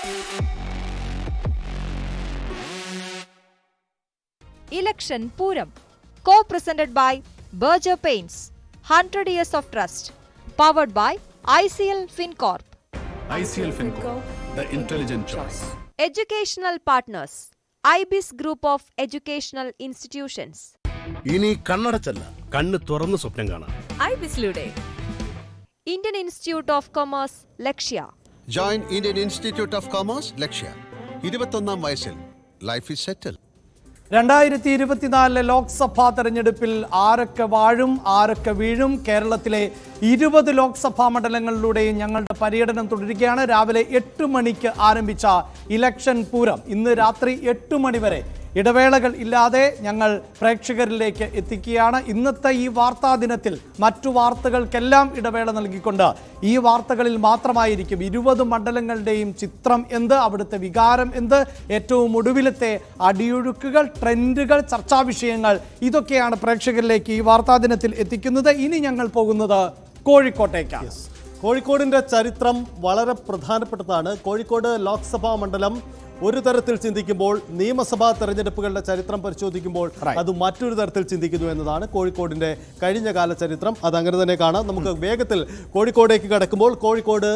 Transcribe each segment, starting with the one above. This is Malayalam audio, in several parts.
Election Puram, co-presented by Berger Paints, 100 Years of Trust, powered by ICL FinCorp. ICL FinCo, the intelligent choice. Educational Partners, IBIS Group of Educational Institutions. ഇനി കണ്ണടച്ചല്ല കണ്ണ് തുറന്ന് സ്വപ്നം കാണാം ഐബിസിലൂടെ Indian Institute of Commerce Lakshya join Indian Institute of Commerce Lakshya ഇരുപത്തൊന്നാം വയസ്സിൽ ലൈഫ് ഇസ് സെറ്റിൽ രണ്ടായിരത്തി ഇരുപത്തിനാലിലെ ലോക്സഭാ തെരഞ്ഞെടുപ്പിൽ ആരൊക്കെ വാഴും ആരൊക്കെ വീഴും കേരളത്തിലെ ഇരുപത് ലോക്സഭാ മണ്ഡലങ്ങളിലൂടെയും ഞങ്ങളുടെ പര്യടനം തുടരുകയാണ് രാവിലെ എട്ട് മണിക്ക് ആരംഭിച്ച ഇലക്ഷൻ പൂരം ഇന്ന് രാത്രി എട്ട് മണി വരെ ഇടവേളകൾ ഇല്ലാതെ ഞങ്ങൾ പ്രേക്ഷകരിലേക്ക് എത്തിക്കുകയാണ് ഇന്നത്തെ ഈ വാർത്താ ദിനത്തിൽ മറ്റു വാർത്തകൾക്കെല്ലാം ഇടവേള നൽകിക്കൊണ്ട് ഈ വാർത്തകളിൽ മാത്രമായിരിക്കും ഇരുപത് മണ്ഡലങ്ങളുടെയും ചിത്രം എന്ത് അവിടുത്തെ വികാരം എന്ത് ഏറ്റവും ഒടുവിലത്തെ അടിയൊഴുക്കുകൾ ട്രെൻഡുകൾ ചർച്ചാ വിഷയങ്ങൾ ഇതൊക്കെയാണ് പ്രേക്ഷകരിലേക്ക് ഈ വാർത്താ ദിനത്തിൽ എത്തിക്കുന്നത് ഇനി ഞങ്ങൾ പോകുന്നത് കോഴിക്കോട്ടേക്കാണ് കോഴിക്കോടിന്റെ ചരിത്രം വളരെ പ്രധാനപ്പെട്ടതാണ് കോഴിക്കോട് ലോക്സഭാ മണ്ഡലം ഒരു തരത്തിൽ ചിന്തിക്കുമ്പോൾ നിയമസഭാ തെരഞ്ഞെടുപ്പുകളുടെ ചരിത്രം പരിശോധിക്കുമ്പോൾ അത് മറ്റൊരു തരത്തിൽ ചിന്തിക്കുന്നു എന്നതാണ് കോഴിക്കോടിന്റെ കഴിഞ്ഞ കാല ചരിത്രം അത് അങ്ങനെ തന്നെ കാണാം നമുക്ക് വേഗത്തിൽ കോഴിക്കോടേക്ക് കടക്കുമ്പോൾ കോഴിക്കോട്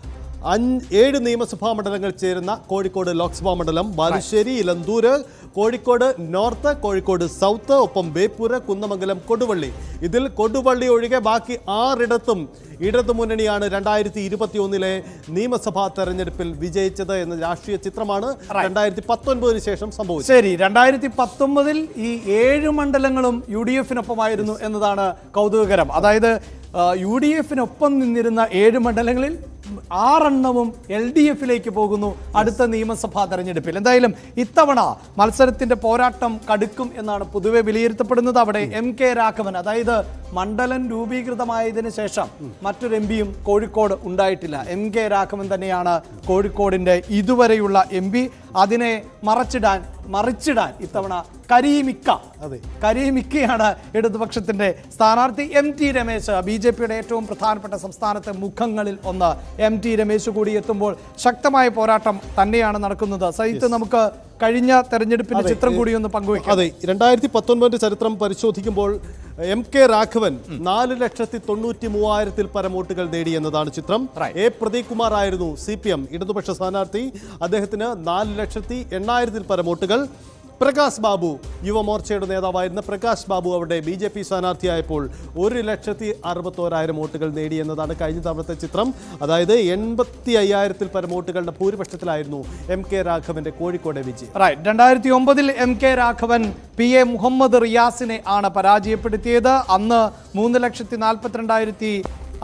അഞ്ച് ഏഴ് നിയമസഭാ മണ്ഡലങ്ങൾ ചേരുന്ന കോഴിക്കോട് ലോക്സഭാ മണ്ഡലം ബാലുശ്ശേരി ഇലന്തൂര് കോഴിക്കോട് നോർത്ത് കോഴിക്കോട് സൗത്ത് ഒപ്പം ബേപ്പൂര് കുന്നമംഗലം കൊടുവള്ളി ഇതിൽ കൊടുവള്ളി ഒഴികെ ബാക്കി ആറിടത്തും ഇടതു മുന്നണിയാണ് രണ്ടായിരത്തി ഇരുപത്തി ഒന്നിലെ നിയമസഭാ തെരഞ്ഞെടുപ്പിൽ വിജയിച്ചത് എന്ന രാഷ്ട്രീയ ചിത്രമാണ് രണ്ടായിരത്തി പത്തൊൻപതിന് ശേഷം സംഭവിച്ചത് ശരി രണ്ടായിരത്തി പത്തൊമ്പതിൽ ഈ ഏഴ് മണ്ഡലങ്ങളും യു ഡി എഫിനൊപ്പമായിരുന്നു എന്നതാണ് കൗതുകകരം അതായത് ആ, യു ഡി എഫിനൊപ്പം നിന്നിരുന്ന ഏഴ് മണ്ഡലങ്ങളിൽ ആറെണ്ണവും എൽ ഡി എഫിലേക്ക് പോകുന്നു അടുത്ത നിയമസഭാ തെരഞ്ഞെടുപ്പിൽ എന്തായാലും ഇത്തവണ മത്സരത്തിന്റെ പോരാട്ടം കടുക്കും എന്നാണ് പൊതുവെ വിലയിരുത്തപ്പെടുന്നത് അവിടെ എം കെ രാഘവൻ അതായത് മണ്ഡലം രൂപീകൃതമായതിനു ശേഷം മറ്റൊരു എം പിയും കോഴിക്കോട് ഉണ്ടായിട്ടില്ല എം കെ രാഘവൻ തന്നെയാണ് കോഴിക്കോടിന്റെ ഇതുവരെയുള്ള എം പി അതിനെ മറച്ചിടാൻ മറിച്ചിടാൻ ഇത്തവണ കരീമിക്ക അതെ കരീമിക്കയാണ് ഇടതുപക്ഷത്തിന്റെ സ്ഥാനാർത്ഥി M T Ramesh B J പിയുടെ ഏറ്റവും പ്രധാനപ്പെട്ട സംസ്ഥാനത്തെ മുഖങ്ങളിൽ ഒന്ന് എം ടി രമേശ് കൂടി എത്തുമ്പോൾ ശക്തമായ പോരാട്ടം തന്നെയാണ് നടക്കുന്നത് സഹിത്ത് നമുക്ക് കഴിഞ്ഞ തെരഞ്ഞെടുപ്പിന്റെ ചിത്രം കൂടി ഒന്ന് പങ്കുവയ്ക്കാം അതെ രണ്ടായിരത്തി പത്തൊൻപതിന്റെ ചരിത്രം പരിശോധിക്കുമ്പോൾ എം കെ രാഘവൻ നാല് ലക്ഷത്തി തൊണ്ണൂറ്റി മൂവായിരത്തിൽ പരം വോട്ടുകൾ നേടി എന്നതാണ് ചിത്രം എ പ്രദീപ് കുമാർ ആയിരുന്നു സി പി എം ഇടതുപക്ഷ സ്ഥാനാർത്ഥി അദ്ദേഹത്തിന് നാല് ലക്ഷത്തി എണ്ണായിരത്തിൽ പരം വോട്ടുകൾ പ്രകാശ് ബാബു യുവമോർച്ചയുടെ നേതാവായിരുന്ന പ്രകാശ് ബാബു അവിടെ ബി ജെ പി സ്ഥാനാർത്ഥിയായപ്പോൾ ഒരു ലക്ഷത്തി അറുപത്തോരായിരം വോട്ടുകൾ നേടി എന്നതാണ് കഴിഞ്ഞ തവണത്തെ ചിത്രം അതായത് എൺപത്തി അയ്യായിരത്തിൽ പരം വോട്ടുകളുടെ ഭൂരിപക്ഷത്തിലായിരുന്നു എം കെ രാഘവന്റെ കോഴിക്കോട് വിജയം റൈറ്റ് രണ്ടായിരത്തി ഒമ്പതിൽ M K Raghavan P A Muhammad റിയാസിനെ ആണ് പരാജയപ്പെടുത്തിയത് അന്ന് മൂന്ന് ലക്ഷത്തി നാൽപ്പത്തിരണ്ടായിരത്തി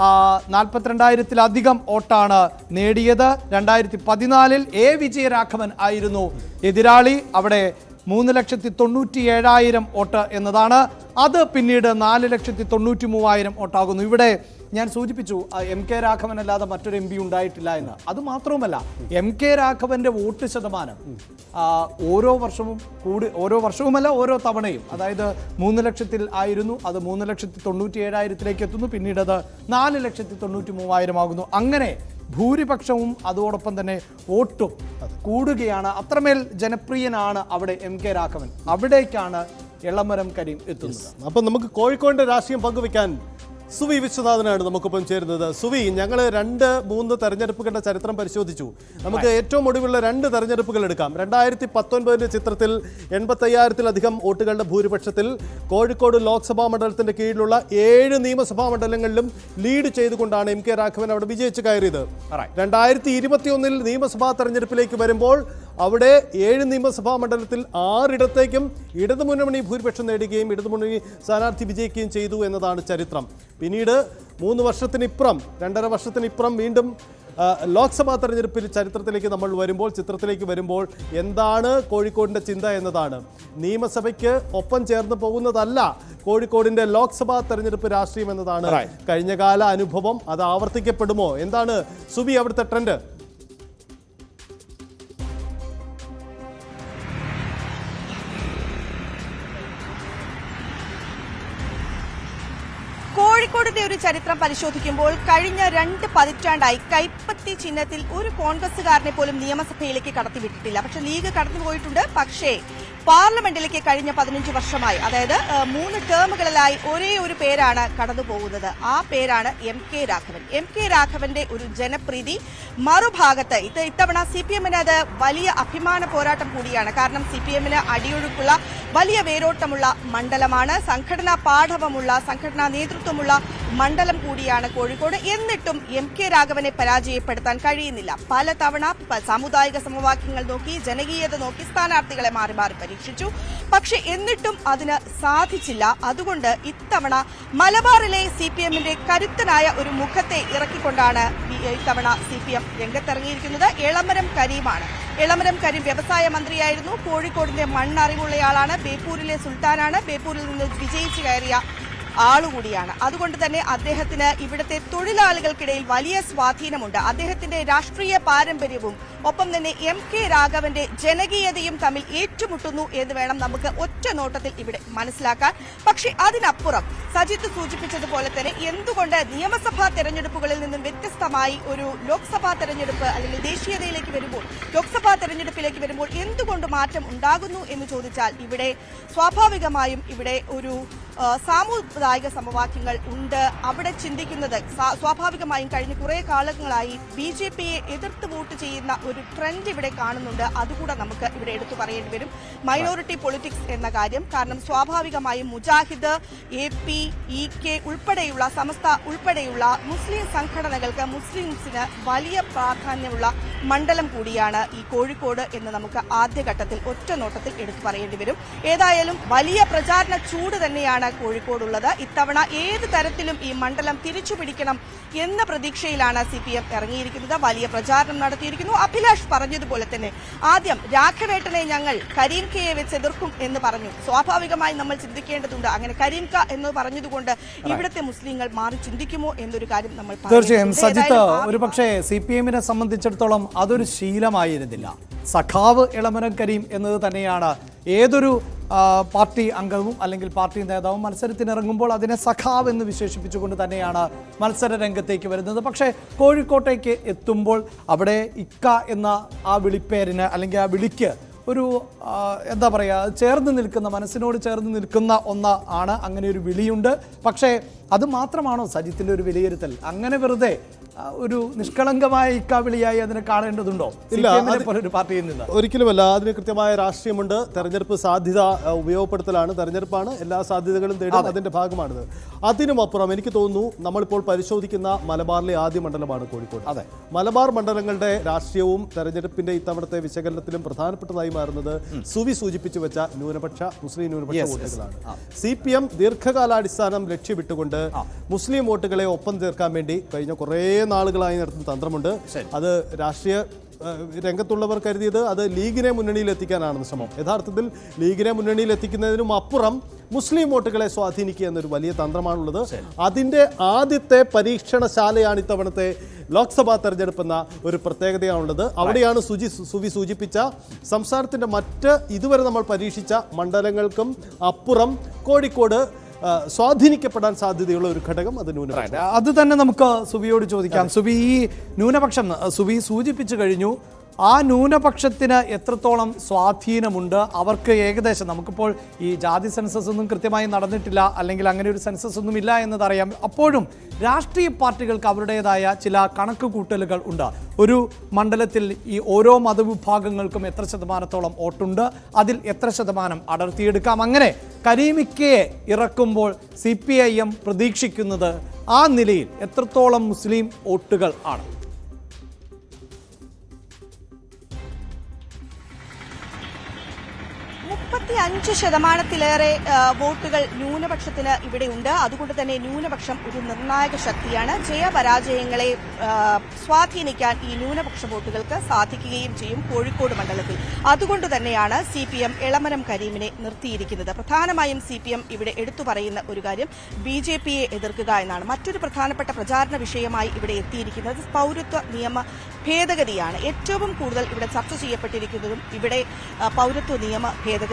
നാൽപ്പത്തിരണ്ടായിരത്തിലധികം വോട്ടാണ് നേടിയത് രണ്ടായിരത്തി പതിനാലിൽ എ വിജയരാഘവൻ ആയിരുന്നു എതിരാളി അവിടെ മൂന്ന് ലക്ഷത്തി തൊണ്ണൂറ്റി ഏഴായിരം വോട്ട് എന്നതാണ് അത് പിന്നീട് നാല് ലക്ഷത്തി തൊണ്ണൂറ്റി മൂവായിരം വോട്ടാകുന്നു ഇവിടെ ഞാൻ സൂചിപ്പിച്ചു ആ, എം കെ രാഘവൻ അല്ലാതെ മറ്റൊരു എം പി ഉണ്ടായിട്ടില്ല എന്ന് അത് മാത്രവുമല്ല എം കെ രാഘവന്റെ വോട്ട് ശതമാനം ആ, ഓരോ വർഷവും കൂടി ഓരോ വർഷവുമല്ല ഓരോ തവണയും അതായത് മൂന്ന് ലക്ഷത്തിൽ ആയിരുന്നു അത് മൂന്ന് ലക്ഷത്തി തൊണ്ണൂറ്റി ഏഴായിരത്തിലേക്ക് എത്തുന്നു പിന്നീട് അത് നാല് ലക്ഷത്തി തൊണ്ണൂറ്റി മൂവായിരം ആകുന്നു അങ്ങനെ ഭൂരിപക്ഷവും അതോടൊപ്പം തന്നെ വോട്ടും കൂടുകയാണ് അത്രമേൽ ജനപ്രിയനാണ് അവിടെ എം കെ രാഘവൻ അവിടേക്കാണ് എളമരം കരീം എത്തുന്നത് അപ്പം നമുക്ക് കോഴിക്കോടിന്റെ രാഷ്ട്രീയം പങ്കുവെക്കാൻ സുവി വിശ്വനാഥനാണ് നമുക്കൊപ്പം ചേരുന്നത് സുവി ഞങ്ങൾ രണ്ട് മൂന്ന് തെരഞ്ഞെടുപ്പുകളുടെ ചരിത്രം പരിശോധിച്ചു നമുക്ക് ഏറ്റവും ഒടുവിലുള്ള രണ്ട് തെരഞ്ഞെടുപ്പുകൾ എടുക്കാം രണ്ടായിരത്തി പത്തൊൻപതിന്റെ ചിത്രത്തിൽ എൺപത്തയ്യായിരത്തിലധികം വോട്ടുകളുടെ ഭൂരിപക്ഷത്തിൽ കോഴിക്കോട് ലോക്സഭാ മണ്ഡലത്തിന്റെ കീഴിലുള്ള ഏഴ് നിയമസഭാ മണ്ഡലങ്ങളിലും ലീഡ് ചെയ്തുകൊണ്ടാണ് എം കെ രാഘവൻ അവിടെ വിജയിച്ച് കയറിയത് രണ്ടായിരത്തി ഇരുപത്തിയൊന്നിൽ നിയമസഭാ തെരഞ്ഞെടുപ്പിലേക്ക് വരുമ്പോൾ അവിടെ ഏഴ് നിയമസഭാ മണ്ഡലത്തിൽ ആറിടത്തേക്കും ഇടതുമുന്നണി ഭൂരിപക്ഷം നേടുകയും ഇടതുമുന്നണി സ്ഥാനാർത്ഥി വിജയിക്കുകയും ചെയ്തു എന്നതാണ് ചരിത്രം പിന്നീട് മൂന്ന് വർഷത്തിനിപ്പുറം രണ്ടര വർഷത്തിനിപ്പുറം വീണ്ടും ആ, ലോക്സഭാ തെരഞ്ഞെടുപ്പിൽ ചരിത്രത്തിലേക്ക് നമ്മൾ വരുമ്പോൾ ചിത്രത്തിലേക്ക് വരുമ്പോൾ എന്താണ് കോഴിക്കോടിന്റെ ചിന്ത എന്നതാണ് നിയമസഭയ്ക്ക് ഒപ്പം ചേർന്ന് പോകുന്നതല്ല കോഴിക്കോടിന്റെ ലോക്സഭാ തെരഞ്ഞെടുപ്പ് രാഷ്ട്രീയം എന്നതാണ് കഴിഞ്ഞകാല അനുഭവം അത് ആവർത്തിക്കപ്പെടുമോ എന്താണ് സുബി അവിടുത്തെ ട്രെൻഡ് കോഴി കോഴിക്കോടിന്റെ ഒരു ചരിത്രം പരിശോധിക്കുമ്പോൾ കഴിഞ്ഞ രണ്ട് പതിറ്റാണ്ടായി കൈപ്പത്തി ചിഹ്നത്തിൽ ഒരു കോൺഗ്രസുകാരനെ പോലും നിയമസഭയിലേക്ക് കടത്തിവിട്ടിട്ടില്ല പക്ഷെ ലീഗ് കടന്നുപോയിട്ടുണ്ട് പക്ഷേ പാർലമെന്റിലേക്ക് കഴിഞ്ഞ പതിനഞ്ച് വർഷമായി അതായത് ഏഹ്, മൂന്ന് ടേമുകളിലായി ഒരേ ഒരു പേരാണ് കടന്നു പോകുന്നത് ആ പേരാണ് M K Raghavan M K രാഘവന്റെ ഒരു ജനപ്രീതി മറുഭാഗത്ത് ഇത് ഇത്തവണ സി പി എമ്മിന് അത് വലിയ അഭിമാന പോരാട്ടം കൂടിയാണ് കാരണം സി പി എമ്മിന് അടിയൊഴുക്കുള്ള വലിയ വേരോട്ടമുള്ള മണ്ഡലമാണ് സംഘടനാ പാഠവമുള്ള സംഘടനാ നേതൃത്വമുള്ള മണ്ഡലം കൂടിയാണ് കോഴിക്കോട് എന്നിട്ടും എം കെ രാഘവനെ പരാജയപ്പെടുത്താൻ കഴിയുന്നില്ല പലതവണ പ- സാമുദായിക സമവാക്യങ്ങൾ നോക്കി ജനകീയത നോക്കി സ്ഥാനാർത്ഥികളെ മാറി മാറി പരീക്ഷിച്ചു പക്ഷെ എന്നിട്ടും അതിന് സാധിച്ചില്ല അതുകൊണ്ട് ഇത്തവണ മലബാറിലെ സി പി എമ്മിന്റെ കരുത്തനായ ഒരു മുഖത്തെ ഇറക്കിക്കൊണ്ടാണ് ഈ- ഇത്തവണ സി പി എം രംഗത്തിറങ്ങിയിരിക്കുന്നത് എളമരം കരീമാണ് എളമരം കരീം വ്യവസായ മന്ത്രിയായിരുന്നു കോഴിക്കോടിന്റെ മണ്ണറിവുള്ളയാളാണ് ബേപ്പൂരിലെ സുൽത്താനാണ് ബേപ്പൂരിൽ നിന്ന് വിജയിച്ചു കയറിയ ആളുകൂടിയാണ് അതുകൊണ്ട് തന്നെ അദ്ദേഹത്തിന് ഇവിടുത്തെ തൊഴിലാളികൾക്കിടയിൽ വലിയ സ്വാധീനമുണ്ട് അദ്ദേഹത്തിന്റെ രാഷ്ട്രീയ പാരമ്പര്യവും ഒപ്പം തന്നെ എം കെ രാഘവന്റെ ജനകീയതയും തമ്മിൽ ഏറ്റുമുട്ടുന്നു എന്ന് വേണം നമുക്ക് ഒറ്റ നോട്ടത്തിൽ ഇവിടെ മനസ്സിലാക്കാൻ പക്ഷേ അതിനപ്പുറം സജിത്ത് സൂചിപ്പിച്ചതുപോലെ തന്നെ എന്തുകൊണ്ട് നിയമസഭാ തെരഞ്ഞെടുപ്പുകളിൽ നിന്നും വ്യത്യസ്തമായി ഒരു ലോക്സഭാ തെരഞ്ഞെടുപ്പ് അല്ലെങ്കിൽ ദേശീയതയിലേക്ക് വരുമ്പോൾ ലോക്സഭാ തെരഞ്ഞെടുപ്പിലേക്ക് വരുമ്പോൾ എന്തുകൊണ്ട് മാറ്റം ഉണ്ടാകുന്നു എന്ന് ചോദിച്ചാൽ ഇവിടെ സ്വാഭാവികമായും ഇവിടെ ഒരു ആ, സാമുദായിക സമവാക്യങ്ങൾ ഉണ്ട് അവിടെ ചിന്തിക്കുന്നത് സാ- സ്വാഭാവികമായും കഴിഞ്ഞ കുറെ കാലങ്ങളായി ബി ജെ പിയെ എതിർത്ത് വോട്ട് ചെയ്യുന്ന ഒരു ട്രെൻഡ് ഇവിടെ കാണുന്നുണ്ട് അതുകൂടെ നമുക്ക് ഇവിടെ എടുത്തു പറയേണ്ടി വരും മൈനോറിറ്റി പൊളിറ്റിക്സ് എന്ന കാര്യം കാരണം സ്വാഭാവികമായും Mujahid A P E K ഉൾപ്പെടെയുള്ള സമസ്ത ഉൾപ്പെടെയുള്ള മുസ്ലിം സംഘടനകൾക്ക് മുസ്ലിംസിന് വലിയ പ്രാധാന്യമുള്ള മണ്ഡലം കൂടിയാണ് ഈ കോഴിക്കോട് എന്ന് നമുക്ക് ആദ്യഘട്ടത്തിൽ ഒറ്റ നോട്ടത്തിൽ എടുത്തു പറയേണ്ടി വരും ഏതായാലും വലിയ പ്രചാരണ ചൂട് തന്നെയാണ് കോഴിക്കോടുള്ളത് ഇത്തവണ ഏത് തരത്തിലും ഈ മണ്ഡലം തിരിച്ചു പിടിക്കണം എന്ന പ്രതീക്ഷയിലാണ് സി പി എം ഇറങ്ങിയിരിക്കുന്നത് വലിയ പ്രചാരണം നടത്തിയിരിക്കുന്നു അഭിലാഷ് പറഞ്ഞതുപോലെ തന്നെ ആദ്യം രാഘവേട്ടനെ ഞങ്ങൾ കരീം കെയെ വെച്ച് എതിർക്കും എന്ന് പറഞ്ഞു സ്വാഭാവികമായി നമ്മൾ ചിന്തിക്കേണ്ടതുണ്ട് അങ്ങനെ കരീം ക എന്ന് പറഞ്ഞതുകൊണ്ട് ഇവിടുത്തെ മുസ്ലിങ്ങൾ മാറി ചിന്തിക്കുമോ എന്നൊരു കാര്യം നമ്മൾ തീർച്ചയായും പറയേണ്ടതുണ്ട്. സജിത്ത് ഏതായാലും ആ ഒരു പക്ഷേ സി പി എമ്മിനെ സംബന്ധിച്ചിടത്തോളം അതൊരു ശീലമായിരുന്നില്ല സഖാവ് ഇളമരം കരീം എന്നത് തന്നെയാണ് ഏതൊരു ആ, പാർട്ടി അംഗവും അല്ലെങ്കിൽ പാർട്ടി നേതാവും മത്സരത്തിനിറങ്ങുമ്പോൾ അതിനെ സഖാവ് എന്ന് വിശേഷിപ്പിച്ചുകൊണ്ട് തന്നെയാണ് മത്സര രംഗത്തേക്ക് വരുന്നത് പക്ഷേ കോഴിക്കോട്ടേക്ക് എത്തുമ്പോൾ അവിടെ ഇക്ക എന്ന ആ വിളിപ്പേരിന് അല്ലെങ്കിൽ ആ വിളിക്ക് ഒരു ആ, എന്താ പറയുക ചേർന്ന് നിൽക്കുന്ന മനസ്സിനോട് ചേർന്ന് നിൽക്കുന്ന ഒന്ന് ആണ് അങ്ങനെ ഒരു വിളിയുണ്ട് പക്ഷേ അത് മാത്രമാണോ സജിത്തിന്റെ ഒരു വിലയിരുത്തൽ അങ്ങനെ വെറുതെ ആ, ഒരു നിഷ്കളങ്കമായ ഇക്കാവിളിയായി അതിനെ കാണേണ്ടതുണ്ടോ ഇല്ല, CPM നെ അത് പോലെ ഒരു പാർട്ടിയിൽ നിന്ന് ഒരിക്കലുമല്ല അതിന് കൃത്യമായ രാഷ്ട്രീയമുണ്ട് തെരഞ്ഞെടുപ്പ് സാധ്യത അഹ്, ഉപയോഗപ്പെടുത്തലാണ് തെരഞ്ഞെടുപ്പാണ് എല്ലാ സാധ്യതകളും തേടും അതിന്റെ ഭാഗമാണിത് അതിനുമപ്പുറം എനിക്ക് തോന്നുന്നു നമ്മളിപ്പോൾ പരിശോധിക്കുന്ന മലബാറിലെ ആദ്യ മണ്ഡലമാണ് കോഴിക്കോട് അതെ. മലബാർ മണ്ഡലങ്ങളുടെ രാഷ്ട്രീയവും തെരഞ്ഞെടുപ്പിന്റെ ഇത്തവണത്തെ വിശകലനത്തിലും പ്രധാനപ്പെട്ടതായി മാറുന്നത് സുവി സൂചിപ്പിച്ചു വെച്ച ന്യൂനപക്ഷ മുസ്ലിം ന്യൂനപക്ഷ Yes, yes. വോട്ടുകളാണ് സി പി എം ദീർഘകാലാടിസ്ഥാനം ലക്ഷ്യമിട്ടുകൊണ്ട് മുസ്ലിം വോട്ടുകളെ ഒപ്പം ചേർക്കാൻ വേണ്ടി കഴിഞ്ഞ കുറേ നാളുകളായി നടത്തുന്ന തന്ത്രമുണ്ട് അത് രാഷ്ട്രീയ ഏഹ്, രംഗത്തുള്ളവർ കരുതിയത് അത് ലീഗിനെ മുന്നണിയിൽ എത്തിക്കാനാണ് ശ്രമം യഥാർത്ഥത്തിൽ ലീഗിനെ മുന്നണിയിൽ എത്തിക്കുന്നതിനും അപ്പുറം മുസ്ലിം വോട്ടുകളെ സ്വാധീനിക്കുക എന്നൊരു വലിയ തന്ത്രമാണുള്ളത് അതിന്റെ ആദ്യത്തെ പരീക്ഷണശാലയാണ് ഇത്തവണത്തെ ലോക്സഭാ തെരഞ്ഞെടുപ്പ് എന്ന ഒരു പ്രത്യേകതയാണുള്ളത് അവിടെയാണ് സുജി സുവി സൂചിപ്പിച്ച സംസ്ഥാനത്തിന്റെ മറ്റ് ഇതുവരെ നമ്മൾ പരീക്ഷിച്ച മണ്ഡലങ്ങൾക്കും അപ്പുറം കോഴിക്കോട് ആ, സ്വാധീനിക്കപ്പെടാൻ സാധ്യതയുള്ള ഒരു ഘടകം അത് ന്യൂനപക്ഷം അത് തന്നെ നമുക്ക് സുബിയോട് ചോദിക്കാം സുബി ഈ ന്യൂനപക്ഷം സുബി സൂചിപ്പിച്ചു കഴിഞ്ഞു ആ ന്യൂനപക്ഷത്തിന് എത്രത്തോളം സ്വാധീനമുണ്ട് അവർക്ക് ഏകദേശം നമുക്കിപ്പോൾ ഈ ജാതി സെൻസസ് ഒന്നും കൃത്യമായി നടന്നിട്ടില്ല അല്ലെങ്കിൽ അങ്ങനെ ഒരു സെൻസസ് ഒന്നും ഇല്ല എന്നതറിയാം അപ്പോഴും രാഷ്ട്രീയ പാർട്ടികൾക്ക് അവരുടേതായ ചില കണക്ക് കൂട്ടലുകൾ ഉണ്ട് ഒരു മണ്ഡലത്തിൽ ഈ ഓരോ മതവിഭാഗങ്ങൾക്കും എത്ര ശതമാനത്തോളം വോട്ടുണ്ട് അതിൽ എത്ര ശതമാനം അടർത്തിയെടുക്കാം അങ്ങനെ കരീമിക്കയെ ഇറക്കുമ്പോൾ സി പി ഐ എം പ്രതീക്ഷിക്കുന്നത് ആ നിലയിൽ എത്രത്തോളം മുസ്ലിം വോട്ടുകൾ ആണ് മുപ്പത്തി അഞ്ച് ശതമാനത്തിലേറെ ആ, വോട്ടുകൾ ന്യൂനപക്ഷത്തിന് ഇവിടെയുണ്ട് അതുകൊണ്ട് തന്നെ ന്യൂനപക്ഷം ഒരു നിർണായക ശക്തിയാണ് ജയപരാജയങ്ങളെ ആ, സ്വാധീനിക്കാൻ ഈ ന്യൂനപക്ഷ വോട്ടുകൾക്ക് സാധിക്കുകയും ചെയ്യും കോഴിക്കോട് മണ്ഡലത്തിൽ അതുകൊണ്ട് തന്നെയാണ് സി പി എം എളമരം കരീമിനെ നിർത്തിയിരിക്കുന്നത് പ്രധാനമായും സി പി എം ഇവിടെ എടുത്തു പറയുന്ന ഒരു കാര്യം ബി ജെ പിയെ എതിർക്കുക എന്നാണ് മറ്റൊരു പ്രധാനപ്പെട്ട പ്രചാരണ വിഷയമായി ഇവിടെ എത്തിയിരിക്കുന്നത് പൗരത്വ നിയമ ഭേദഗതിയാണ് ഏറ്റവും കൂടുതൽ ഇവിടെ ചർച്ച ചെയ്യപ്പെട്ടിരിക്കുന്നതും ഇവിടെ ആ, പൗരത്വ നിയമ ഭേദഗതി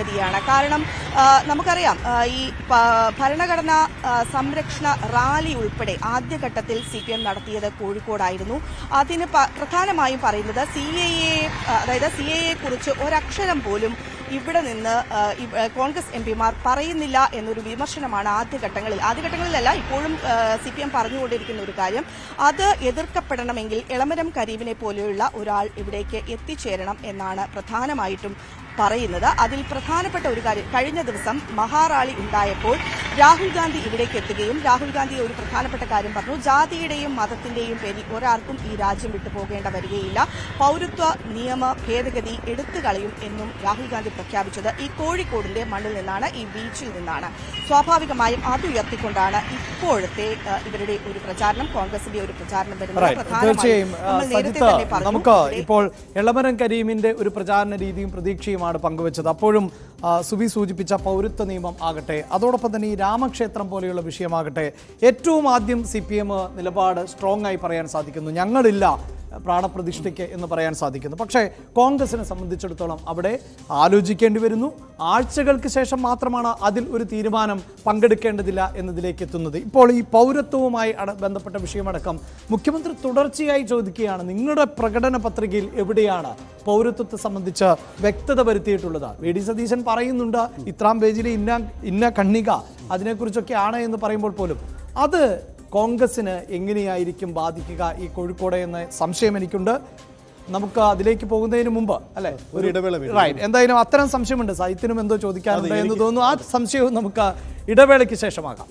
ഭേദഗതിയാണ് കാരണം ആ, നമുക്കറിയാം ആ, ഈ പ- ഭരണഘടനാ ആ, സംരക്ഷണ റാലി ഉൾപ്പെടെ ആദ്യഘട്ടത്തിൽ സി പി എം നടത്തിയത് കോഴിക്കോടായിരുന്നു അതിന് പ- പ്രധാനമായും പറയുന്നത് സി എ അതായത് സി എ കുറിച്ച് ഒരക്ഷരം പോലും ഇവിടെ നിന്ന് ആ, ഇവ- കോൺഗ്രസ് എം പിമാർ പറയുന്നില്ല എന്നൊരു വിമർശനമാണ് ആദ്യഘട്ടങ്ങളിൽ ആദ്യഘട്ടങ്ങളിലല്ല ഇപ്പോഴും സി പി എം പറഞ്ഞുകൊണ്ടിരിക്കുന്ന ഒരു കാര്യം അത് എതിർക്കപ്പെടണമെങ്കിൽ എളമരം കരീമിനെ പോലെയുള്ള ഒരാൾ ഇവിടേക്ക് എത്തിച്ചേരണം എന്നാണ് പ്രധാനമായിട്ടും പറയുന്നത് അതിൽ പ്രധാനപ്പെട്ട ഒരു കാര്യം കഴിഞ്ഞ ദിവസം മഹാറാളി ഉണ്ടായപ്പോൾ രാഹുൽ ഗാന്ധി ഇവിടേക്ക് എത്തുകയും രാഹുൽ ഗാന്ധി ഒരു പ്രധാനപ്പെട്ട കാര്യം പറഞ്ഞു ജാതിയുടെയും മതത്തിന്റെയും പേരിൽ ഒരാൾക്കും ഈ രാജ്യം വിട്ടു പോകേണ്ട വരികയില്ല പൗരത്വ നിയമ ഭേദഗതി എടുത്തു കളയും എന്നും രാഹുൽ ഗാന്ധി പ്രഖ്യാപിച്ചത് ഈ കോഴിക്കോടിന്റെ മണ്ണിൽ നിന്നാണ് ഈ ബീച്ചിൽ നിന്നാണ് സ്വാഭാവികമായും അത് ഉയർത്തിക്കൊണ്ടാണ് ഇപ്പോഴത്തെ ആ, ഇവരുടെ ഒരു പ്രചാരണം കോൺഗ്രസിന്റെ ഒരു പ്രചാരണം വരുന്നത് Right. പ്രധാനമായും തീർച്ചയായും ആ, നമ്മൾ നേരത്തെ സജിത്ത് തന്നെ പറഞ്ഞു നമുക്ക് ഇവിടെ ഇപ്പോൾ എളമരം കരീമിന്റെ ഒരു പ്രചാരണ രീതിയും പ്രതീക്ഷയുമാണ് പങ്കുവച്ചത് അപ്പോഴും ആ, സുബി സൂചിപ്പിച്ച പൗരത്വ നിയമം ആകട്ടെ അതോടൊപ്പം തന്നെ ഈ രാമക്ഷേത്രം പോലെയുള്ള വിഷയമാകട്ടെ ഏറ്റവും ആദ്യം സി പി എം നിലപാട് സ്ട്രോങ് ആയി പറയാൻ സാധിക്കുന്നു ഞങ്ങളില്ല പ്രാണപ്രതിഷ്ഠയ്ക്ക് എന്ന് പറയാൻ സാധിക്കുന്നു പക്ഷേ കോൺഗ്രസിനെ സംബന്ധിച്ചിടത്തോളം അവിടെ ആലോചിക്കേണ്ടി വരുന്നു ആഴ്ചകൾക്ക് ശേഷം മാത്രമാണ് അതിൽ ഒരു തീരുമാനം പങ്കെടുക്കേണ്ടതില്ല എന്നതിലേക്ക് എത്തുന്നത് ഇപ്പോൾ ഈ പൗരത്വവുമായി അട- ബന്ധപ്പെട്ട വിഷയമടക്കം മുഖ്യമന്ത്രി തുടർച്ചയായി ചോദിക്കുകയാണ് നിങ്ങളുടെ പ്രകടന പത്രികയിൽ എവിടെയാണ് പൗരത്വത്തെ സംബന്ധിച്ച് വ്യക്തത വരുത്തിയിട്ടുള്ളത് വി ഡി സതീശൻ പറയുന്നുണ്ട് ഇത്രാം പേജിലെ ഇന്ന ഇന്ന കണ്ണിക അതിനെക്കുറിച്ചൊക്കെയാണ് എന്ന് പറയുമ്പോൾ പോലും അത് കോൺഗ്രസിന് എങ്ങനെയായിരിക്കും ബാധിക്കുക ഈ കോഴിക്കോട് എന്ന സംശയം എനിക്കുണ്ട് നമുക്ക് അതിലേക്ക് പോകുന്നതിന് മുമ്പ് അല്ലെ ഒരു ഇടവേള വേണം. റൈറ്റ് എന്തായാലും അത്തരം സംശയമുണ്ട് സാഹിത്യനും എന്തോ ചോദിക്കാനുണ്ട് എന്ന് തോന്നുന്നു ആ സംശയവും നമുക്ക് ഇടവേളയ്ക്ക് ശേഷമാകാം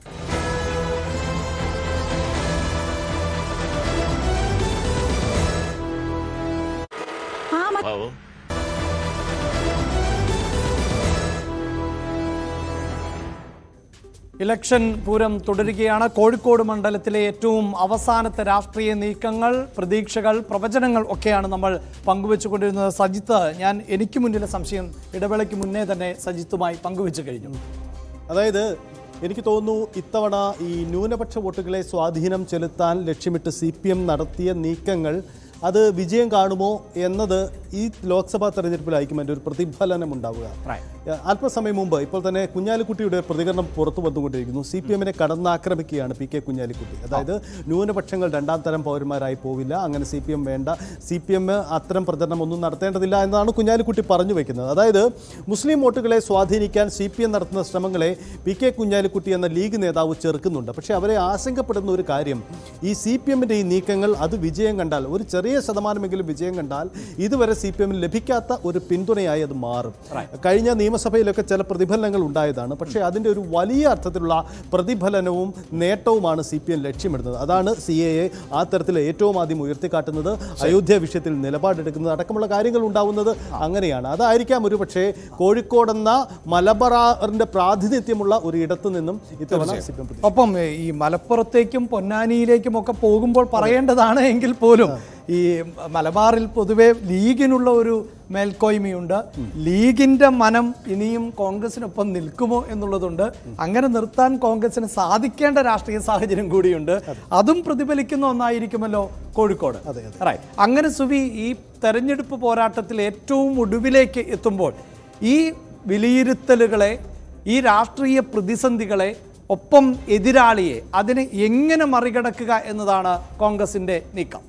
ഇലക്ഷൻ പൂരം തുടരുകയാണ് കോഴിക്കോട് മണ്ഡലത്തിലെ ഏറ്റവും അവസാനത്തെ രാഷ്ട്രീയ നീക്കങ്ങൾ പ്രതീക്ഷകൾ പ്രവചനങ്ങൾ ഒക്കെയാണ് നമ്മൾ പങ്കുവെച്ചുകൊണ്ടിരുന്നത് സജിത്ത് ഞാൻ എനിക്ക് മുന്നിലെ സംശയം ഇടവേളയ്ക്ക് മുന്നേ തന്നെ സജിത്തുമായി പങ്കുവെച്ചു കഴിഞ്ഞു അതായത് എനിക്ക് തോന്നുന്നു ഇത്തവണ ഈ ന്യൂനപക്ഷ വോട്ടുകളെ സ്വാധീനം ചെലുത്താൻ ലക്ഷ്യമിട്ട് സി പി എം നടത്തിയ നീക്കങ്ങൾ അത് വിജയം കാണുമോ എന്നത് ഈ ലോക്സഭാ തെരഞ്ഞെടുപ്പിലായിരിക്കും അതിൻ്റെ ഒരു പ്രതിഫലനം ഉണ്ടാവുക Right. ഏഹ് അല്പസമയം മുമ്പ് ഇപ്പോൾ തന്നെ കുഞ്ഞാലിക്കുട്ടിയുടെ പ്രതികരണം പുറത്തു വന്നുകൊണ്ടിരിക്കുന്നു സി പി എമ്മിനെ കടന്നാക്രമിക്കുകയാണ് പി കെ കുഞ്ഞാലിക്കുട്ടി അതായത് ന്യൂനപക്ഷങ്ങൾ രണ്ടാം തരം പൗരന്മാരായി പോവില്ല അങ്ങനെ സി പി എം വേണ്ട സി പി എം അത്തരം പ്രചരണം ഒന്നും നടത്തേണ്ടതില്ല എന്നതാണ് കുഞ്ഞാലിക്കുട്ടി പറഞ്ഞു വെക്കുന്നത് അതായത് മുസ്ലിം വോട്ടുകളെ സ്വാധീനിക്കാൻ സി പി എം നടത്തുന്ന ശ്രമങ്ങളെ പി കെ കുഞ്ഞാലിക്കുട്ടി എന്ന ലീഗ് നേതാവ് ചെറുക്കുന്നുണ്ട് പക്ഷേ അവരെ ആശങ്കപ്പെടുന്ന ഒരു കാര്യം ഈ സി പി എമ്മിൻ്റെ ഈ നീക്കങ്ങൾ അത് വിജയം കണ്ടാൽ ഒരു ചെറിയ ശതമാനമെങ്കിലും വിജയം കണ്ടാൽ ഇതുവരെ സി പി എമ്മിന് ലഭിക്കാത്ത ഒരു പിന്തുണയായി അത് മാറും കഴിഞ്ഞ നിയമസഭയിലൊക്കെ ചില പ്രതിഫലനങ്ങൾ ഉണ്ടായതാണ് പക്ഷേ അതിൻ്റെ ഒരു വലിയ അർത്ഥത്തിലുള്ള പ്രതിഫലനവും നേട്ടവുമാണ് സി പി എം ലക്ഷ്യമിടുന്നത് അതാണ് സി എ എ ആ തരത്തിൽ ഏറ്റവും ആദ്യം ഉയർത്തിക്കാട്ടുന്നത് അയോധ്യ വിഷയത്തിൽ നിലപാടെടുക്കുന്നത് അടക്കമുള്ള കാര്യങ്ങൾ ഉണ്ടാവുന്നത് അങ്ങനെയാണ് അതായിരിക്കാം ഒരു പക്ഷേ കോഴിക്കോടെന്ന മലബാറിന്റെ പ്രാതിനിധ്യമുള്ള ഒരു ഇടത്തു നിന്നും ഇത്തവണ സി പി എം ഒപ്പം ഈ മലപ്പുറത്തേക്കും പൊന്നാനിയിലേക്കും ഒക്കെ പോകുമ്പോൾ പറയേണ്ടതാണ് എങ്കിൽ പോലും ഈ മലബാറിൽ പൊതുവെ ലീഗിനുള്ള ഒരു മേൽക്കോയ്മയുണ്ട് ലീഗിന്റെ മനം ഇനിയും കോൺഗ്രസിനൊപ്പം നിൽക്കുമോ എന്നുള്ളതുണ്ട് അങ്ങനെ നിർത്താൻ കോൺഗ്രസിന് സാധിക്കേണ്ട രാഷ്ട്രീയ സാഹചര്യം കൂടിയുണ്ട് അതും പ്രതിഫലിക്കുന്ന ഒന്നായിരിക്കുമല്ലോ കോഴിക്കോട് റൈറ്റ് അങ്ങനെ സുവി ഈ തെരഞ്ഞെടുപ്പ് പോരാട്ടത്തിൽ ഏറ്റവും ഒടുവിലേക്ക് എത്തുമ്പോൾ ഈ വിലയിരുത്തലുകളെ ഈ രാഷ്ട്രീയ പ്രതിസന്ധികളെ ഒപ്പം എതിരാളിയെ അതിനെ എങ്ങനെ മറികടക്കുക എന്നതാണ് കോൺഗ്രസിന്റെ നീക്കം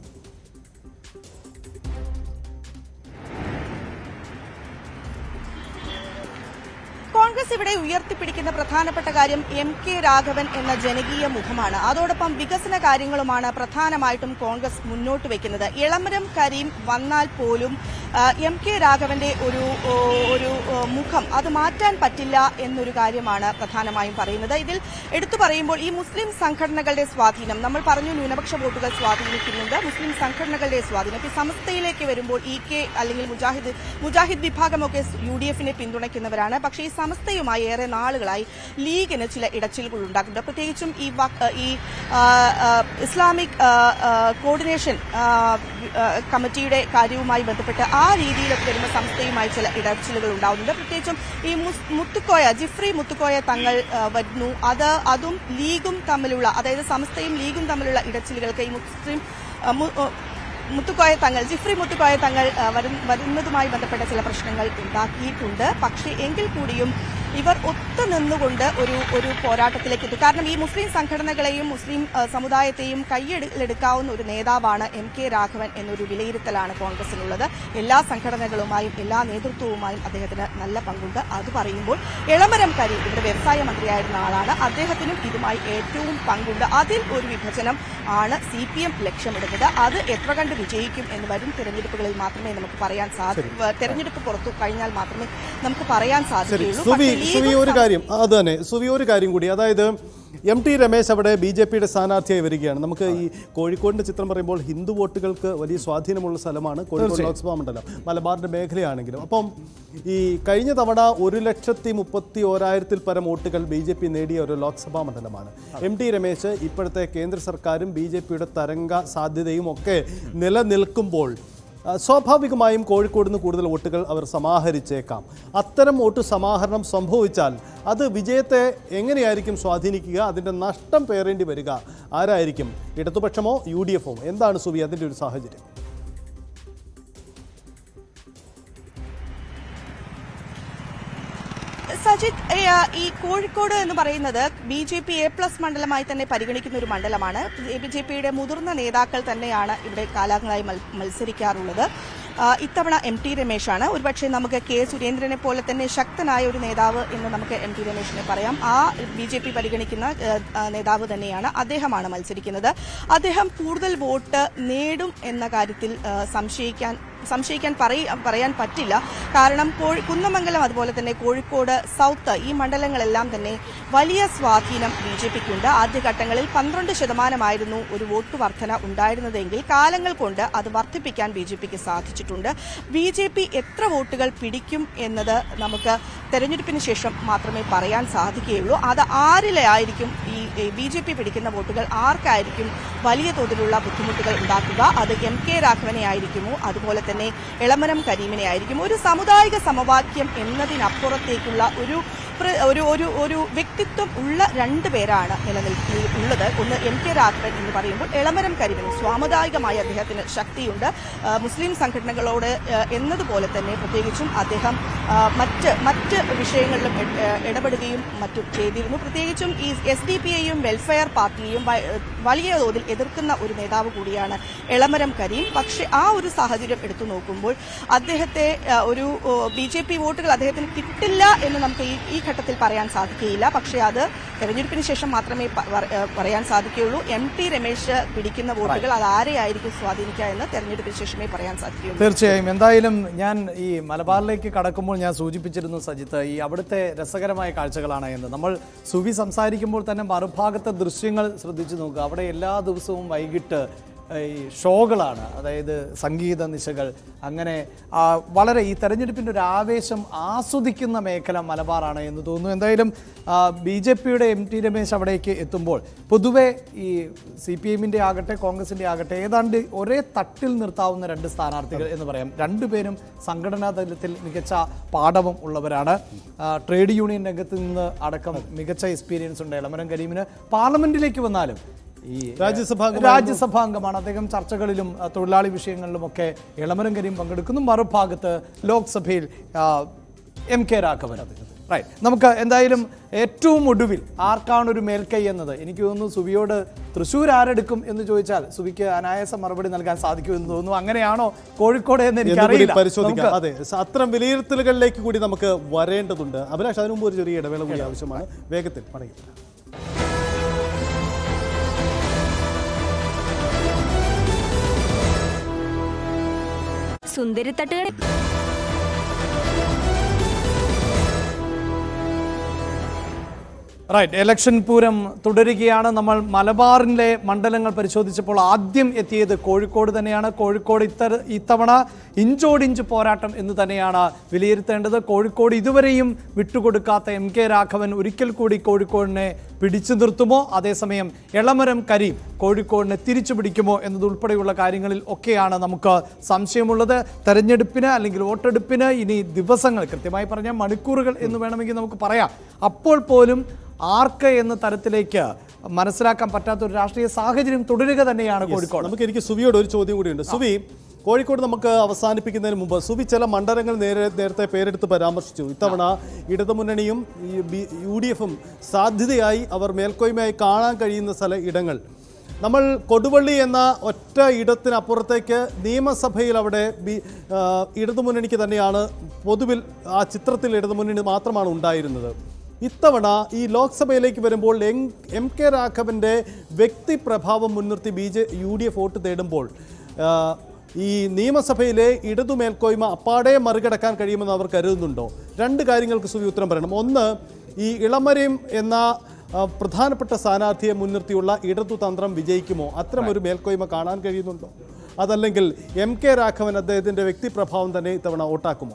കോൺഗ്രസ് ഇവിടെ ഉയർത്തിപ്പിടിക്കുന്ന പ്രധാനപ്പെട്ട കാര്യം എം കെ രാഘവൻ എന്ന ജനകീയ മുഖമാണ് അതോടൊപ്പം വികസന കാര്യങ്ങളുമാണ് പ്രധാനമായിട്ടും കോൺഗ്രസ് മുന്നോട്ട് വെക്കുന്നത് ഇളമരം കരീം വന്നാൽ പോലും ആ, എം കെ രാഘവന്റെ ഒരു ഓ, ഒരു ഓ, മുഖം അത് മാറ്റാൻ പറ്റില്ല എന്നൊരു കാര്യമാണ് പ്രധാനമായും പറയുന്നത് ഇതിൽ എടുത്തു പറയുമ്പോൾ ഈ മുസ്ലിം സംഘടനകളുടെ സ്വാധീനം നമ്മൾ പറഞ്ഞു ന്യൂനപക്ഷ വോട്ടുകൾ സ്വാധീനിക്കുന്നുണ്ട് മുസ്ലിം സംഘടനകളുടെ സ്വാധീനം ഇപ്പൊ സമസ്തയിലേക്ക് വരുമ്പോൾ ഇ കെ അല്ലെങ്കിൽ മുജാഹിദ് മുജാഹിദ് വിഭാഗമൊക്കെ യു ഡി എഫിനെ പിന്തുണയ്ക്കുന്നവരാണ് പക്ഷേ ഈ സമസ്തയുമായി ഏറെ നാളുകളായി ലീഗിന് ചില ഇടച്ചിലുകൾ ഉണ്ടാക്കുന്നുണ്ട് പ്രത്യേകിച്ചും ഈ വഖ്- ഈ ആ, ആ, ഇസ്ലാമിക് ആ, ആ, കോർഡിനേഷൻ ആ, ആ, കമ്മിറ്റിയുടെ കാര്യവുമായി ബന്ധപ്പെട്ട് ആ രീതിയിലൊക്കെ വരുമ്പോൾ സംസ്ഥയുമായി ചില ഇടച്ചിലുകൾ ഉണ്ടാവുന്നുണ്ട് പ്രത്യേകിച്ചും ഈ മുസ്- മുത്തുക്കോയ ജിഫ്രി മുത്തുക്കോയ തങ്ങൾ ആ, വരുന്നു അത് അതും ലീഗും തമ്മിലുള്ള അതായത് സംസ്ഥയും ലീഗും തമ്മിലുള്ള ഇടച്ചിലുകൾക്ക് ഈ മുസ്ലിം ആ, മു- ആ, മുത്തുക്കോയ തങ്ങൾ ജിഫ്രി മുത്തുക്കോയ തങ്ങൾ ആ, വരും- വരുന്നതുമായി ബന്ധപ്പെട്ട ചില പ്രശ്നങ്ങൾ ഉണ്ടാക്കിയിട്ടുണ്ട് പക്ഷേ എങ്കിൽ കൂടിയും ഇവർ ഒത്തുനിന്നുകൊണ്ട് ഒരു ഒരു പോരാട്ടത്തിലേക്ക് എത്തും കാരണം ഈ മുസ്ലിം സംഘടനകളെയും മുസ്ലിം ആ, സമുദായത്തെയും കൈയെടുക്കാവുന്ന ഒരു നേതാവാണ് എം കെ രാഘവൻ എന്നൊരു വിലയിരുത്തലാണ് കോൺഗ്രസിനുള്ളത് എല്ലാ സംഘടനകളുമായും എല്ലാ നേതൃത്വവുമായും അദ്ദേഹത്തിന് നല്ല പങ്കുണ്ട് അത് പറയുമ്പോൾ എളമരം കരി ഇവിടെ വ്യവസായ മന്ത്രിയായിരുന്ന ആളാണ് അദ്ദേഹത്തിനും ഇതുമായി ഏറ്റവും പങ്കുണ്ട് അതിൽ ഒരു വിഭജനം ആണ് സി പി എം ലക്ഷ്യമിടുന്നത് അത് എത്ര കണ്ട് വിജയിക്കും എന്ന് വരും തെരഞ്ഞെടുപ്പുകളിൽ മാത്രമേ നമുക്ക് പറയാൻ സാധിക്കൂ തെരഞ്ഞെടുപ്പ് പുറത്തു കഴിഞ്ഞാൽ മാത്രമേ നമുക്ക് പറയാൻ ശരി സാധിക്കുകയുള്ളൂ സുവി പക്ഷേ ലീഗ് സുവി ഒരു കാര്യം ആ, അത് തന്നെ സുവി ഒരു കാര്യം കൂടി അതായത് എം ടി രമേശ് അവിടെ ബി ജെ പിയുടെ സ്ഥാനാർത്ഥിയായി വരികയാണ് നമുക്ക് ഈ കോഴിക്കോടിന്റെ ചിത്രം പറയുമ്പോൾ ഹിന്ദു വോട്ടുകൾക്ക് വലിയ സ്വാധീനമുള്ള സ്ഥലമാണ് കോഴിക്കോട് ലോക്സഭാ മണ്ഡലം മലബാറിന്റെ മേഖലയാണെങ്കിലും അപ്പം ഈ കഴിഞ്ഞ തവണ ഒരു ലക്ഷത്തി മുപ്പത്തി ഓരായിരത്തിൽ പരം വോട്ടുകൾ ബി ജെ പി നേടിയ ഒരു ലോക്സഭാ മണ്ഡലമാണ് എം ടി രമേശ് ഇപ്പോഴത്തെ കേന്ദ്ര സർക്കാരും ബി ജെ പിയുടെ തരംഗ സാധ്യതയും ഒക്കെ നിലനിൽക്കുമ്പോൾ ആ, സ്വാഭാവികമായും കോഴിക്കോട് നിന്ന് കൂടുതൽ വോട്ടുകൾ അവർ സമാഹരിച്ചേക്കാം അത്തരം വോട്ട് സമാഹരണം സംഭവിച്ചാൽ അത് വിജയത്തെ എങ്ങനെയായിരിക്കും സ്വാധീനിക്കുക അതിൻ്റെ നഷ്ടം പേറേണ്ടി വരിക ആരായിരിക്കും ഇടതുപക്ഷമോ യു ഡി എഫോ എന്താണ് സുവി അതിൻ്റെ ഒരു സാഹചര്യം സജിത് ഏ, ആ, ഈ കോഴിക്കോട് എന്ന് പറയുന്നത് B J P A plus മണ്ഡലമായി തന്നെ പരിഗണിക്കുന്ന ഒരു മണ്ഡലമാണ് ബി ജെ പിയുടെ മുതിർന്ന നേതാക്കൾ തന്നെയാണ് ഇവിടെ കാലങ്ങളായി മൽ- മത്സരിക്കാറുള്ളത് ആ, ഇത്തവണ എം ടി രമേശാണ് ഒരുപക്ഷെ നമുക്ക് കെ സുരേന്ദ്രനെ പോലെ തന്നെ ശക്തനായ ഒരു നേതാവ് എന്ന് നമുക്ക് എം ടി രമേശിനെ പറയാം ആ ബി ജെ പി പരിഗണിക്കുന്ന ഏ, ആ, നേതാവ് തന്നെയാണ് അദ്ദേഹമാണ് മത്സരിക്കുന്നത് അദ്ദേഹം കൂടുതൽ വോട്ട് നേടും എന്ന കാര്യത്തിൽ ആ, സംശയിക്കാൻ സംശയിക്കാൻ പറയ പറയാൻ പറ്റില്ല കാരണം കോഴി കുന്നമംഗലം അതുപോലെ തന്നെ കോഴിക്കോട് സൗത്ത് ഈ മണ്ഡലങ്ങളെല്ലാം തന്നെ വലിയ സ്വാധീനം ബി ജെ പിക്കുണ്ട് ആദ്യഘട്ടങ്ങളിൽ പന്ത്രണ്ട് ശതമാനമായിരുന്നു ഒരു വോട്ട് വർധന ഉണ്ടായിരുന്നതെങ്കിൽ കാലങ്ങൾ കൊണ്ട് അത് വർദ്ധിപ്പിക്കാൻ ബി ജെ പിക്ക് സാധിച്ചിട്ടുണ്ട് ബി ജെ പി എത്ര വോട്ടുകൾ പിടിക്കും എന്നത് നമുക്ക് തെരഞ്ഞെടുപ്പിന് ശേഷം മാത്രമേ പറയാൻ സാധിക്കുകയുള്ളൂ അത് ആരിലായിരിക്കും ഈ ബി ജെ പി പിടിക്കുന്ന വോട്ടുകൾ ആർക്കായിരിക്കും വലിയ തോതിലുള്ള ബുദ്ധിമുട്ടുകൾ ഉണ്ടാക്കുക അത് എം കെ രാഘവനെ ആയിരിക്കുമോ അതുപോലെ തന്നെ എളമരം കരീമിനെ ആയിരിക്കും ഒരു സാമുദായിക സമവാക്യം എന്നതിനപ്പുറത്തേക്കുള്ള ഒരു പ്ര- ഒരു ഒരു ഒരു വ്യക്തിത്വം ഉള്ള രണ്ട് പേരാണ് നിലനിൽക്കി ഉള്ളത് ഒന്ന് എം കെ രാഘവൻ എന്ന് പറയുമ്പോൾ എളമരം കരീമിന് സാമുദായികമായി അദ്ദേഹത്തിന് ശക്തിയുണ്ട് ആ, മുസ്ലിം സംഘടനകളോട് ആ, എന്നതുപോലെ തന്നെ പ്രത്യേകിച്ചും അദ്ദേഹം ആ, മറ്റ് മറ്റ് വിഷയങ്ങളിലും ഇട- ഏ, ഇടപെടുകയും മറ്റും ചെയ്തിരുന്നു പ്രത്യേകിച്ചും ഈ എസ് ഡി പി യെയും വെൽഫെയർ പാർട്ടിയെയും വ- വലിയ തോതിൽ എതിർക്കുന്ന ഒരു നേതാവ് കൂടിയാണ് എളമരം കരീം പക്ഷേ ആ ഒരു സാഹചര്യം എടുത്തു നോക്കുമ്പോൾ അദ്ദേഹത്തെ ആ, ഒരു ബി ജെ പി വോട്ടുകൾ അദ്ദേഹത്തിന് കിട്ടില്ല എന്ന് നമുക്ക് ഈ ഈ ഘട്ടത്തിൽ പറയാൻ സാധിക്കുകയില്ല പക്ഷേ അത് തെരഞ്ഞെടുപ്പിന് ശേഷം മാത്രമേ പ- വ- ഏ, പറയാൻ സാധിക്കുകയുള്ളൂ എം ടി രമേശ് പിടിക്കുന്ന വോട്ടുകൾ അത് ആരെയായിരിക്കും സ്വാധീനിക്കുക എന്ന് തെരഞ്ഞെടുപ്പിന് ശേഷമേ പറയാൻ സാധിക്കുകയുള്ളൂ തീർച്ചയായും എന്തായാലും ഞാൻ ഈ മലബാറിലേക്ക് കടക്കുമ്പോൾ ഞാൻ സൂചിപ്പിച്ചിരുന്നു സജിത്ത് ഈ അവിടുത്തെ രസകരമായ കാഴ്ചകളാണ് എന്ന് നമ്മൾ സുവി സംസാരിക്കുമ്പോൾ തന്നെ മറുഭാഗത്തെ ദൃശ്യങ്ങൾ ശ്രദ്ധിച്ചു നോക്കുക അവിടെ എല്ലാ ദിവസവും വൈകിട്ട് ഈ ഷോകളാണ് അതായത് സംഗീത നിശകൾ അങ്ങനെ ആ, വളരെ ഈ തെരഞ്ഞെടുപ്പിൻ്റെ ഒരു ആവേശം ആസ്വദിക്കുന്ന മേഖല മലബാറാണ് എന്ന് തോന്നുന്നു എന്തായാലും ബി ജെ പിയുടെ എം ടി രമേശ് അവിടേക്ക് എത്തുമ്പോൾ പൊതുവെ ഈ സി പി എമ്മിൻ്റെ ആകട്ടെ കോൺഗ്രസിൻ്റെ ആകട്ടെ ഏതാണ്ട് ഒരേ തട്ടിൽ നിർത്താവുന്ന രണ്ട് സ്ഥാനാർത്ഥികൾ എന്ന് പറയാം രണ്ടുപേരും സംഘടനാ തലത്തിൽ മികച്ച പാഠവും ഉള്ളവരാണ് ആ, ട്രേഡ് യൂണിയൻ രംഗത്ത് നിന്ന് അടക്കം മികച്ച എക്സ്പീരിയൻസ് ഉണ്ട് എളമരം കരീമിന് പാർലമെന്റിലേക്ക് വന്നാലും ഈ രാജ്യസഭാ രാജ്യസഭാ അംഗമാണ് അദ്ദേഹം ചർച്ചകളിലും ആ, തൊഴിലാളി വിഷയങ്ങളിലുമൊക്കെ ഇളമരം കരീം പങ്കെടുക്കുന്നു മറുഭാഗത്ത് ലോക്സഭയിൽ ആ, എം കെ രാഘവൻ റൈറ്റ് നമുക്ക് എന്തായാലും ഏറ്റവും ഒടുവിൽ ആർക്കാണ് ഒരു മേൽക്കൈ എന്നത് എനിക്ക് തോന്നുന്നു സുവിയോട് തൃശ്ശൂർ ആരെടുക്കും എന്ന് ചോദിച്ചാൽ സുവിക്ക് അനായാസ മറുപടി നൽകാൻ സാധിക്കുമെന്ന് തോന്നുന്നു അങ്ങനെയാണോ കോഴിക്കോട് എന്ന് എന്നുകൂടി എനിക്കറിയില്ല പരിശോധിക്കാം നമുക്ക് അതെ സ- അത്തരം വിലയിരുത്തലുകളിലേക്ക് കൂടി നമുക്ക് വരേണ്ടതുണ്ട് അഭിലാഷ് അതിനു മുമ്പ് ഒരു ചെറിയ ഇടവേള കൂടി ആവശ്യമാണ് വേഗത്തിൽ പറയും സുന്ദരിത്തട്ടുകൾ റൈറ്റ് ഇലക്ഷൻ പൂരം തുടരുകയാണ് നമ്മൾ മലബാറിലെ മണ്ഡലങ്ങൾ പരിശോധിച്ചപ്പോൾ ആദ്യം എത്തിയത് കോഴിക്കോട് തന്നെയാണ് കോഴിക്കോട് ഇത്തര ഇത്തവണ ഇഞ്ചോടിഞ്ച് പോരാട്ടം എന്ന് തന്നെയാണ് വിലയിരുത്തേണ്ടത് കോഴിക്കോട് ഇതുവരെയും വിട്ടുകൊടുക്കാത്ത എം കെ രാഘവൻ ഒരിക്കൽ കൂടി കോഴിക്കോടിനെ പിടിച്ചു നിർത്തുമോ അതേസമയം എളമരം കരീം കോഴിക്കോടിനെ തിരിച്ചു പിടിക്കുമോ എന്നതുൾപ്പെടെയുള്ള കാര്യങ്ങളിൽ ഒക്കെയാണ് നമുക്ക് സംശയമുള്ളത് തെരഞ്ഞെടുപ്പിന് അല്ലെങ്കിൽ വോട്ടെടുപ്പിന് ഇനി ദിവസങ്ങൾ കൃത്യമായി പറഞ്ഞാൽ മണിക്കൂറുകൾ എന്ന് വേണമെങ്കിൽ നമുക്ക് പറയാം അപ്പോൾ പോലും ആർക്ക് എന്ന തരത്തിലേക്ക് മനസ്സിലാക്കാൻ പറ്റാത്ത ഒരു രാഷ്ട്രീയ സാഹചര്യം തുടരുക തന്നെയാണ് കോഴിക്കോട് നമുക്ക് എനിക്ക് സുവിയോട് ഒരു ചോദ്യം കൂടിയുണ്ട് സുവി കോഴിക്കോട് നമുക്ക് അവസാനിപ്പിക്കുന്നതിന് മുമ്പ് സുവി ചില മണ്ഡലങ്ങൾ നേരെ നേരത്തെ പേരെടുത്ത് പരാമർശിച്ചു ഇത്തവണ ഇടതുമുന്നണിയും ഈ ബി യു ഡി എഫും സാധ്യതയായി അവർ മേൽക്കോയ്മയായി കാണാൻ കഴിയുന്ന സ്ഥല ഇടങ്ങൾ നമ്മൾ കൊടുവള്ളി എന്ന ഒറ്റ ഇടത്തിനപ്പുറത്തേക്ക് നിയമസഭയിൽ അവിടെ ബി ആ, ഇടതുമുന്നണിക്ക് തന്നെയാണ് പൊതുവിൽ ആ ചിത്രത്തിൽ ഇടതുമുന്നണി മാത്രമാണ് ഉണ്ടായിരുന്നത് ഇത്തവണ ഈ ലോക്സഭയിലേക്ക് വരുമ്പോൾ എം എം കെ രാഘവന്റെ വ്യക്തിപ്രഭാവം മുൻനിർത്തി B J U D F vote തേടുമ്പോൾ ആ, ഈ നിയമസഭയിലെ ഇടതു മേൽക്കോയ്മ അപ്പാടെ മറികടക്കാൻ കഴിയുമെന്ന് അവർ കരുതുന്നുണ്ടോ രണ്ട് കാര്യങ്ങൾക്ക് സുവി ഉത്തരം പറയണം ഒന്ന് ഈ ഇളമരയും എന്ന ആ, പ്രധാനപ്പെട്ട സ്ഥാനാർത്ഥിയെ മുൻനിർത്തിയുള്ള ഇടതു തന്ത്രം വിജയിക്കുമോ അത്തരമൊരു മേൽക്കോയ്മ കാണാൻ കഴിയുന്നുണ്ടോ അതല്ലെങ്കിൽ എം കെ രാഘവൻ അദ്ദേഹത്തിന്റെ വ്യക്തിപ്രഭാവം തന്നെ ഇത്തവണ വോട്ടാക്കുമോ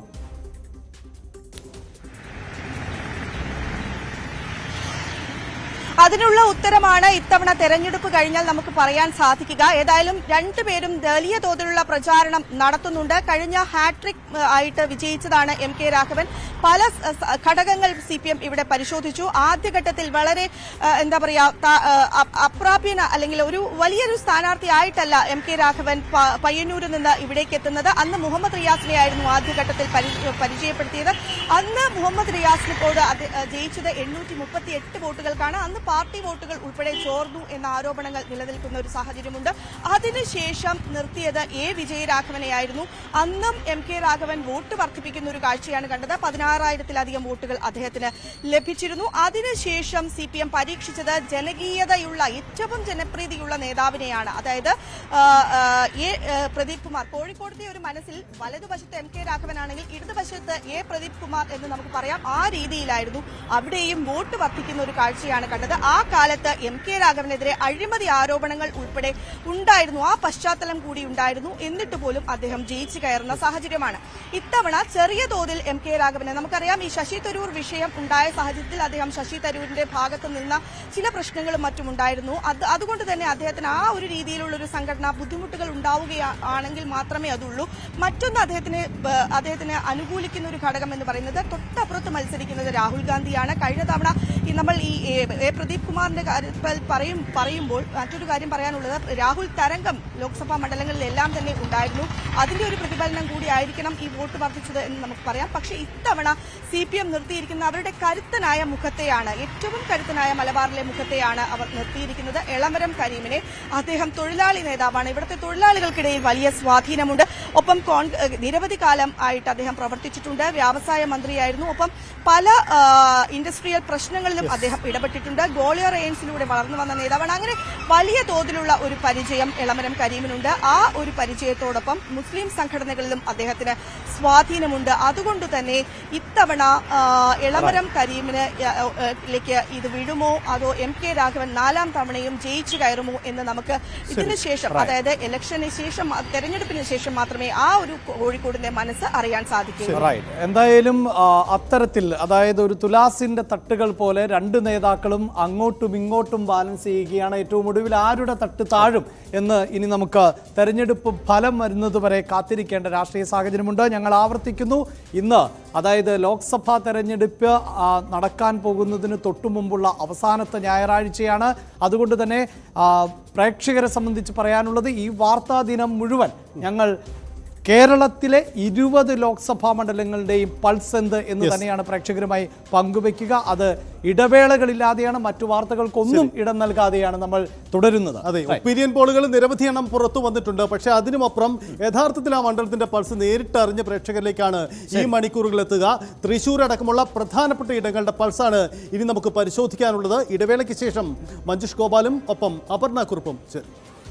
അതിനുള്ള ഉത്തരമാണ് ഇത്തവണ തെരഞ്ഞെടുപ്പ് കഴിഞ്ഞാൽ നമുക്ക് പറയാൻ സാധിക്കുക ഏതായാലും രണ്ടുപേരും വലിയ തോതിലുള്ള പ്രചാരണം നടത്തുന്നുണ്ട് കഴിഞ്ഞ ഹാട്രിക് ഏഹ്, ആയിട്ട് വിജയിച്ചതാണ് എം കെ രാഘവൻ പല സ- സ- ഘടകങ്ങൾ സി പി എം ഇവിടെ പരിശോധിച്ചു ആദ്യഘട്ടത്തിൽ വളരെ ഏഹ്, എന്താ പറയാ ത- ഏഹ്, അ- അപ്രാപ്യന അല്ലെങ്കിൽ ഒരു വലിയൊരു സ്ഥാനാർത്ഥി ആയിട്ടല്ല എം കെ രാഘവൻ പ- പയ്യന്നൂരിൽ നിന്ന് ഇവിടേക്ക് എത്തുന്നത് അന്ന് മുഹമ്മദ് റിയാസിനെ ആയിരുന്നു ആദ്യഘട്ടത്തിൽ പരി- പരിചയപ്പെടുത്തിയത് അന്ന് മുഹമ്മദ് റിയാസിനോട് അത് ഏഹ്, ജയിച്ചത് എണ്ണൂറ്റി മുപ്പത്തി എട്ട് വോട്ടുകൾക്കാണ് അന്ന് പാർട്ടി വോട്ടുകൾ ഉൾപ്പെടെ ചോർന്നു എന്ന ആരോപണങ്ങൾ നിലനിൽക്കുന്ന ഒരു സാഹചര്യമുണ്ട് അതിനുശേഷം നിർത്തിയത് എ വിജയരാഘവനെയായിരുന്നു അന്നും എം കെ രാഘവൻ വോട്ട് വർദ്ധിപ്പിക്കുന്ന ഒരു കാഴ്ചയാണ് കണ്ടത് പതിനാറായിരത്തിലധികം വോട്ടുകൾ അദ്ദേഹത്തിന് ലഭിച്ചിരുന്നു അതിനുശേഷം സി പി എം പരീക്ഷിച്ചത് ജനകീയതയുള്ള ഏറ്റവും ജനപ്രീതിയുള്ള നേതാവിനെയാണ് അതായത് ആ, ആ, എ ആ, പ്രദീപ് കുമാർ കോഴിക്കോടത്തെ ഒരു മനസ്സിൽ വലതുവശത്ത് എം കെ രാഘവനാണെങ്കിൽ ഇടതുവശത്ത് എ പ്രദീപ് കുമാർ എന്ന് നമുക്ക് പറയാം ആ രീതിയിലായിരുന്നു അവിടെയും വോട്ട് വർദ്ധിക്കുന്ന ഒരു കാഴ്ചയാണ് കണ്ടത് ആ കാലത്ത് എം കെ രാഘവനെതിരെ അഴിമതി ആരോപണങ്ങൾ ഉൾപ്പെടെ ഉണ്ടായിരുന്നു ആ പശ്ചാത്തലം കൂടി ഉണ്ടായിരുന്നു എന്നിട്ട് പോലും അദ്ദേഹം ജയിച്ചു കയറുന്ന സാഹചര്യമാണ് ഇത്തവണ ചെറിയ തോതിൽ എം കെ രാഘവനെ നമുക്കറിയാം ഈ ശശി തരൂർ വിഷയം ഉണ്ടായ സാഹചര്യത്തിൽ അദ്ദേഹം ശശി തരൂരിന്റെ ഭാഗത്ത് നിന്ന ചില പ്രശ്നങ്ങളും മറ്റും ഉണ്ടായിരുന്നു അത് അതുകൊണ്ട് തന്നെ അദ്ദേഹത്തിന് ആ ഒരു രീതിയിലുള്ള ഒരു സംഘടന ബുദ്ധിമുട്ടുകൾ ഉണ്ടാവുകയാണെങ്കിൽ മാത്രമേ അതുള്ളൂ മറ്റൊന്ന് അദ്ദേഹത്തിന് ബ- അദ്ദേഹത്തിന് അനുകൂലിക്കുന്ന ഒരു ഘടകം എന്ന് പറയുന്നത് തൊട്ടപ്പുറത്ത് മത്സരിക്കുന്നത് രാഹുൽ ഗാന്ധിയാണ് കഴിഞ്ഞ തവണ ഈ നമ്മൾ ഈ എ, എ പ്രദീപ് കുമാറിന്റെ കാര്യത്തിൽ പറയും പറയുമ്പോൾ മറ്റൊരു കാര്യം പറയാനുള്ളത് രാഹുൽ തരംഗം ലോക്സഭാ മണ്ഡലങ്ങളിലെല്ലാം തന്നെ ഉണ്ടായിരുന്നു അതിന്റെ ഒരു പ്രതിഫലനം കൂടി ആയിരിക്കണം ഈ വോട്ട് വർദ്ധിച്ചത് എന്ന് നമുക്ക് പറയാം പക്ഷേ ഇത്തവണ സി പി എം നിർത്തിയിരിക്കുന്ന അവരുടെ കരുത്തനായ മുഖത്തെയാണ് ഏറ്റവും കരുത്തനായ മലബാറിലെ മുഖത്തെയാണ് അവർ നിർത്തിയിരിക്കുന്നത് എളമരം കരീമിനെ അദ്ദേഹം തൊഴിലാളി നേതാവാണ് ഇവിടുത്തെ തൊഴിലാളികൾക്കിടയിൽ വലിയ സ്വാധീനമുണ്ട് ഒപ്പം കോൺ- ഏഹ് നിരവധി കാലം ആയിട്ട് അദ്ദേഹം പ്രവർത്തിച്ചിട്ടുണ്ട് വ്യവസായ മന്ത്രിയായിരുന്നു ഒപ്പം പല ആ, ഇൻഡസ്ട്രിയൽ പ്രശ്നങ്ങളിലും അദ്ദേഹം ഇടപെട്ടിട്ടുണ്ട് ഗോളിയർ എയിംസിലൂടെ വളർന്നു വന്ന നേതാവാണ് അങ്ങനെ വലിയ തോതിലുള്ള ഒരു പരിചയം എളമരം കരീമിനുണ്ട് ആ ഒരു പരിചയത്തോടൊപ്പം മുസ്ലിം സംഘടനകളിലും അദ്ദേഹത്തിന് സ്വാധീനമുണ്ട് അതുകൊണ്ട് തന്നെ ഇത്തവണ ആ, എളമരം കരീമിന് ആ, ആ, ലേക്ക് ഇത് വിടുമോ അതോ എം കെ രാഘവൻ നാലാം തവണയും ജയിച്ചു കയറുമോ എന്ന് നമുക്ക് ഇതിന് ശേഷം അതായത് ഇലക്ഷന് ശേഷം തെരഞ്ഞെടുപ്പിന് ശേഷം മാത്രമേ ആ ഒരു കോഴിക്കോടിന്റെ മനസ്സ് അറിയാൻ സാധിക്കൂ റൈറ്റ് എന്തായാലും ആ, അത്തരത്തിൽ അതായത് ഒരു തുലാസിന്റെ തട്ടുകൾ പോലെ രണ്ട് നേതാക്കളും അങ്ങോട്ടും ഇങ്ങോട്ടും ബാലൻസ് ചെയ്യുകയാണ് ഏറ്റവും ഒടുവിൽ ആരുടെ തട്ട് താഴും എന്ന് ഇനി നമുക്ക് തെരഞ്ഞെടുപ്പ് ഫലം വരുന്നത് വരെ കാത്തിരിക്കേണ്ട രാഷ്ട്രീയ സാഹചര്യമുണ്ട് ഞങ്ങൾ ആവർത്തിക്കുന്നു ഇന്ന് അതായത് ലോക്സഭാ തെരഞ്ഞെടുപ്പ് ആ, നടക്കാൻ പോകുന്നതിന് തൊട്ടു മുമ്പുള്ള അവസാനത്തെ ഞായറാഴ്ചയാണ് അതുകൊണ്ട് തന്നെ ആ, പ്രേക്ഷകരെ സംബന്ധിച്ച് പറയാനുള്ളത് ഈ വാർത്താ ദിനം മുഴുവൻ ഞങ്ങൾ കേരളത്തിലെ ഇരുപത് ലോക്സഭാ മണ്ഡലങ്ങളുടെയും പൾസ് എന്ത് എന്ന് തന്നെയാണ് പ്രേക്ഷകരുമായി പങ്കുവെക്കുക അത് ഇടവേളകളില്ലാതെയാണ് മറ്റു വാർത്തകൾക്കൊന്നും ഇടം നൽകാതെയാണ് നമ്മൾ തുടരുന്നത് അതെ ഒപ്പീനിയൻ പോളുകൾ നിരവധി എണ്ണം പുറത്തു വന്നിട്ടുണ്ട് പക്ഷെ അതിനുമപ്പുറം യഥാർത്ഥത്തിൽ ആ മണ്ഡലത്തിന്റെ പൾസ് നേരിട്ട് അറിഞ്ഞ പ്രേക്ഷകരിലേക്കാണ് ഈ മണിക്കൂറുകൾ എത്തുക തൃശൂർ അടക്കമുള്ള പ്രധാനപ്പെട്ട ഇടങ്ങളുടെ പൾസാണ് ഇനി നമുക്ക് പരിശോധിക്കാനുള്ളത് ഇടവേളയ്ക്ക് ശേഷം മഞ്ജുഷ് ഗോപാലും ഒപ്പം അപർണ കുറുപ്പും ചേരും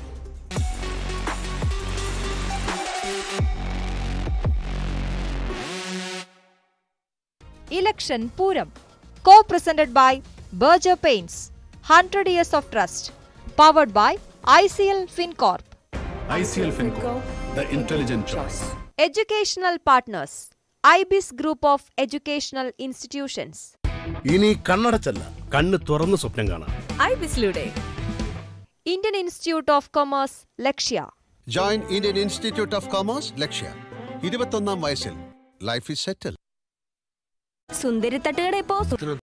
Election Puram, co-presented by Berger Paints, 100 years of trust, powered by ICL FinCorp. ICL Finco, the intelligent choice. Educational partners, IBIS Group of Educational Institutions. ഇനി കണ്ണടച്ചല്ല കണ്ണ് തുറന്ന് സ്വപ്നം കാണാം ഐബിസിലൂടെ Indian Institute of Commerce Lakshya join Indian Institute of Commerce Lakshya ഇരുപത്തൊന്നാം വയസ്സിൽ ലൈഫ് ഇസ് സെറ്റിൽ സുന്ദരി തട്ടുകട ഇപ്പോ